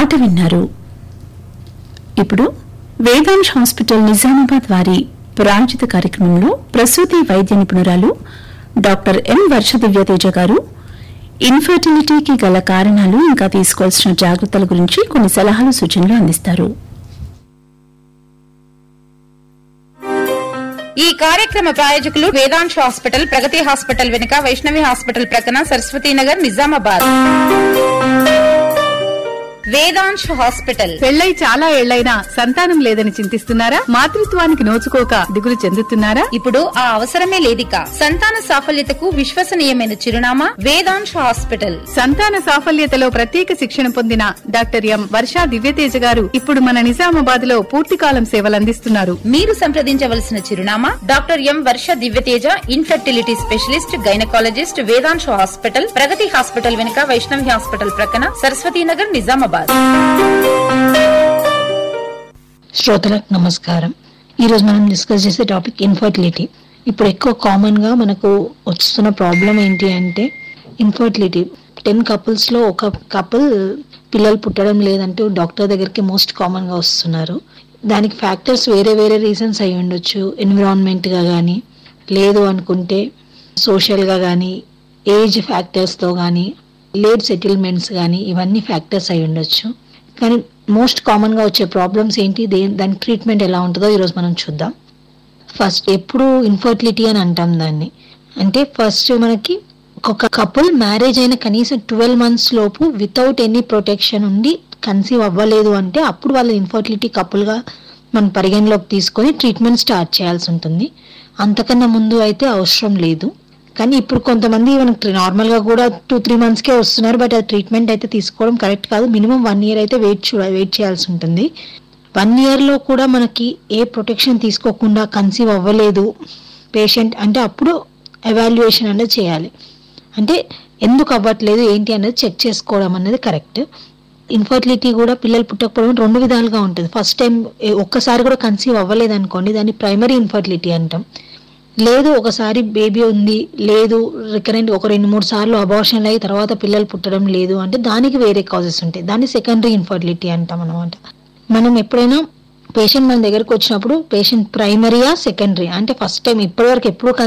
పాట విన్నారు ఇప్పుడు వేదాంశ్ హాస్పిటల్ నిజామాబాద్ వారి ప్రాయోజిత కార్యక్రమంలో ప్రసూతి వైద్య నిపుణురాలు డాక్టర్ ఎం వర్ష దివ్యతేజ గారు ఇన్ఫర్టిలిటీకి గల కారణాలు ఇంకా తీసుకోవాల్సిన జాగ్రత్తల గురించి కొన్ని సలహాలు సూచనలు అందిస్తారు ఈ కార్యక్రమ ప్రాయోజకులు వేదాంశ్ హాస్పిటల్ ప్రగతి హాస్పిటల్ వెనుక వైష్ణవి హాస్పిటల్ ప్రక్కన సరస్వతీనగర్ నిజామాబాద్ వేదాంశ్ హాస్పిటల్ పెళ్ళై చాలా ఏళ్లైనా సంతానం లేదని చింతిస్తున్నారా మాతృత్వానికి నోచుకోక దిగులు చెందుతున్నారా ఇప్పుడు ఆ అవసరమే లేదిక సంతాన సాఫల్యతకు విశ్వసనీయమైన చిరునామా వేదాంశ్ హాస్పిటల్ సంతాన సాఫల్యతలో ప్రత్యేక శిక్షణ పొందిన డాక్టర్ ఎం వర్షా దివ్యతేజ గారు ఇప్పుడు మన నిజామాబాద్ లో పూర్తికాలం సేవలందిస్తున్నారు మీరు సంప్రదించవలసిన చిరునామా doctor M Varsha Divyateja infertility specialist gynaecologist Vedansha hospital Pragathi hospital వెనుక వైష్ణవి హాస్పిటల్ ప్రక్కన సరస్వతీనగర్ నిజామాబాద్ శ్రోతలకు నమస్కారం ఈరోజు మనం డిస్కస్ చేసే టాపిక్ ఇన్ఫర్టిలిటీ ఇప్పుడు ఎక్కువ కామన్ గా మనకు వస్తున్న ప్రాబ్లం ఏంటి అంటే ఇన్ఫర్టిలిటీ టెన్ కపుల్స్ లో ఒక కపుల్ పిల్లలు పుట్టడం లేదంటూ డాక్టర్ దగ్గరికి మోస్ట్ కామన్ గా వస్తున్నారు దానికి ఫ్యాక్టర్స్ వేరే వేరే రీజన్స్ అయి ఉండొచ్చు ఎన్విరాన్మెంట్ గా కానీ లేదు అనుకుంటే సోషల్ గా కానీ ఏజ్ ఫ్యాక్టర్స్ తో కానీ లేట్ సెటిల్మెంట్స్ కానీ ఇవన్నీ ఫ్యాక్టర్స్ అయి ఉండొచ్చు కానీ మోస్ట్ కామన్ గా వచ్చే ప్రాబ్లమ్స్ ఏంటి దే- దాని ట్రీట్మెంట్ ఎలా ఉంటుందో ఈరోజు మనం చూద్దాం ఫస్ట్ ఎప్పుడు ఇన్ఫర్టిలిటీ అని అంటాం దాన్ని అంటే ఫస్ట్ మనకి ఒక కపుల్ మ్యారేజ్ అయిన కనీసం ట్వెల్వ్ మంత్స్ లోపు వితౌట్ ఎనీ ప్రొటెక్షన్ ఉండి కన్సీవ్ అవ్వలేదు అంటే అప్పుడు వాళ్ళ ఇన్ఫర్టిలిటీ కపుల్ గా మనం పరిగణలోకి తీసుకొని ట్రీట్మెంట్ స్టార్ట్ చేయాల్సి ఉంటుంది అంతకన్నా ముందు అయితే అవసరం లేదు కానీ ఇప్పుడు కొంతమంది మనకి నార్మల్ గా కూడా టూ త్రీ మంత్స్ కే వస్తున్నారు బట్ ఆ ట్రీట్మెంట్ అయితే తీసుకోవడం కరెక్ట్ కాదు మినిమం వన్ ఇయర్ అయితే వెయిట్ చూ వెయిట్ చేయాల్సి ఉంటుంది వన్ ఇయర్ లో కూడా మనకి ఏ ప్రొటెక్షన్ తీసుకోకుండా కన్సీవ్ అవ్వలేదు పేషెంట్ అంటే అప్పుడు ఎవాల్యుయేషన్ అనేది చేయాలి అంటే ఎందుకు అవ్వట్లేదు ఏంటి అనేది చెక్ చేసుకోవడం అనేది కరెక్ట్ ఇన్ఫర్టిలిటీ కూడా పిల్లలు పుట్టకపోవడం రెండు విధాలుగా ఉంటుంది ఫస్ట్ టైం ఒక్కసారి కూడా కన్సీవ్ అవ్వలేదు అనుకోండి దాన్ని ప్రైమరీ ఇన్ఫర్టిలిటీ అంటాం లేదు ఒకసారి బేబీ ఉంది లేదు రికరెంట్ ఒక రెండు మూడు సార్లు అబార్షన్ అయ్యి తర్వాత పిల్లలు పుట్టడం లేదు అంటే దానికి వేరే కాజెస్ ఉంటాయి దాన్ని సెకండరీ ఇన్ఫర్టిలిటీ అంటాం అనమాట మనం ఎప్పుడైనా పేషెంట్ మన దగ్గరకు వచ్చినప్పుడు పేషెంట్ ప్రైమరీయా సెకండరీ అంటే ఫస్ట్ టైం ఇప్పటివరకు ఎప్పుడు